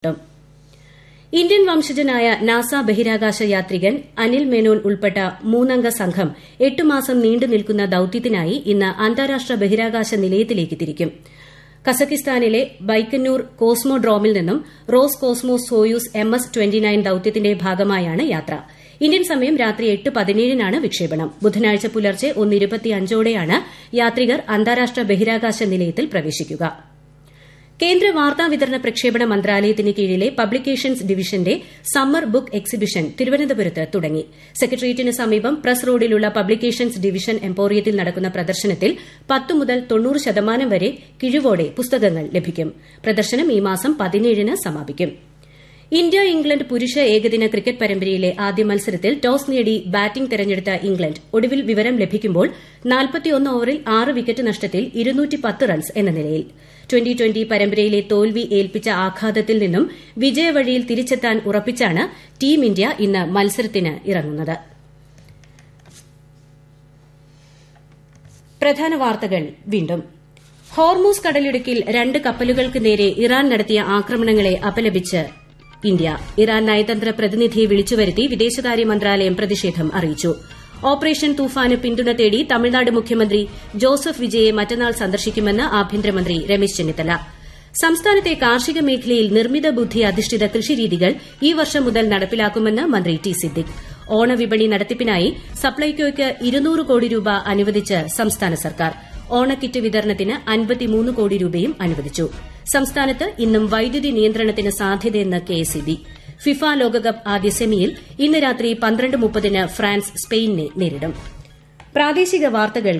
Indian വംശജനായ NASA ബഹിരാകാശ യാത്രികൻ അനിൽ മേനോൻ ഉൾപ്പെട്ട മൂന്നംഗ സംഘം എട്ട് മാസം നീണ്ടു നിൽക്കുന്ന ദൌത്യത്തിനായി ഇന്ന് അന്താരാഷ്ട്ര ബഹിരാകാശ നിലയത്തിലേക്ക് തിരിക്കും കസക്കിസ്ഥാനിലെ ബൈക്കന്നൂർ കോസ്മോഡ്രോമിൽ നിന്നും Roscosmos Soyuz M S ദൌത്യത്തിന്റെ ഭാഗമായാണ് യാത്ര ഇന്ത്യൻ സമയം രാത്രി എട്ട് പതിനേഴിനാണ് വിക്ഷേപണം ബുധനാഴ്ച പുലർച്ചെ ഒന്നിരുപത്തിയഞ്ചോടെയാണ് യാത്രികർ അന്താരാഷ്ട്ര ബഹിരാകാശ നിലയത്തിൽ പ്രവേശിക്കുക കേന്ദ്ര വാർത്താവിതരണ പ്രക്ഷേപണ മന്ത്രാലയത്തിന് കീഴിലെ പബ്ലിക്കേഷൻസ് ഡിവിഷന്റെ സമ്മർ ബുക്ക് എക്സിബിഷൻ തിരുവനന്തപുരത്ത് തുടങ്ങി സെക്രട്ടേറിയറ്റിന് സമീപം പ്രസ് റോഡിലുള്ള പബ്ലിക്കേഷൻസ് ഡിവിഷൻ എംപോറിയത്തിൽ നടക്കുന്ന പ്രദർശനത്തിൽ പത്ത് മുതൽ തൊണ്ണൂറ് ശതമാനം വരെ കിഴിവോടെ പുസ്തകങ്ങൾ ലഭിക്കും പ്രദർശനം ഈ മാസം പതിനേഴിന് സമാപിക്കും ഇന്ത്യ ഇംഗ്ലണ്ട് പുരുഷ ഏകദിന ക്രിക്കറ്റ് പരമ്പരയിലെ ആദ്യ മത്സരത്തിൽ ടോസ് നേടി ബാറ്റിംഗ് തെരഞ്ഞെടുത്ത ഇംഗ്ലണ്ട് ഒടുവിൽ വിവരം ലഭിക്കുമ്പോൾ ഓവറിൽ ആറ് വിക്കറ്റ് നഷ്ടത്തിൽ റൺസ് എന്ന നിലയിൽ ട്വന്റി ട്വന്റി പരമ്പരയിലെ തോൽവി ഏൽപ്പിച്ച ആഘാതത്തിൽ നിന്നും വിജയവഴിയിൽ തിരിച്ചെത്താൻ ഉറപ്പിച്ചാണ് ടീം ഇന്ത്യ ഇന്ന് മത്സരത്തിന് ഇറങ്ങുന്നത് പ്രധാന വാർത്തകൾ വീണ്ടും ഹോർമൂസ് കടലിടുക്കിൽ രണ്ട് കപ്പലുകൾക്ക് നേരെ ഇറാൻ നടത്തിയ ആക്രമണങ്ങളെ അപലപിച്ച് ഇന്ത്യ ഇറാൻ നയതന്ത്ര പ്രതിനിധിയെ വിളിച്ചുവരുത്തി വിദേശകാര്യ മന്ത്രാലയം പ്രതിഷേധം അറിയിച്ചു ഓപ്പറേഷൻ തൂഫാന് പിന്തുണ തേടി തമിഴ്നാട് മുഖ്യമന്ത്രി ജോസഫ് വിജയെ മറ്റന്നാൾ സന്ദർശിക്കുമെന്ന് ആഭ്യന്തരമന്ത്രി രമേശ് ചെന്നിത്തല സംസ്ഥാനത്തെ കാർഷിക മേഖലയിൽ നിർമ്മിത ബുദ്ധി അധിഷ്ഠിത കൃഷിരീതികൾ ഈ വർഷം മുതൽ നടപ്പിലാക്കുമെന്ന് മന്ത്രി ടി സിദ്ദിഖ് ഓണവിപണി നടത്തിപ്പിനായി സപ്ലൈകോയ്ക്ക് ഇരുന്നൂറ് കോടി രൂപ അനുവദിച്ച് സംസ്ഥാന സർക്കാർ ഓണക്കിറ്റ് വിതരണത്തിന് അൻപത്തിമൂന്ന് കോടി രൂപയും അനുവദിച്ചു സംസ്ഥാനത്ത് ഇന്നും വൈദ്യുതി നിയന്ത്രണത്തിന് സാധ്യതയെന്ന് കെഎസ്ഇബി ഫിഫ ലോകകപ്പ് ആദ്യ സെമിയിൽ ഇന്ന് രാത്രി പന്ത്രണ്ട് മുപ്പതിന് ഫ്രാൻസ് സ്പെയിനിനെ നേരിടും പ്രാദേശിക വാർത്തകൾ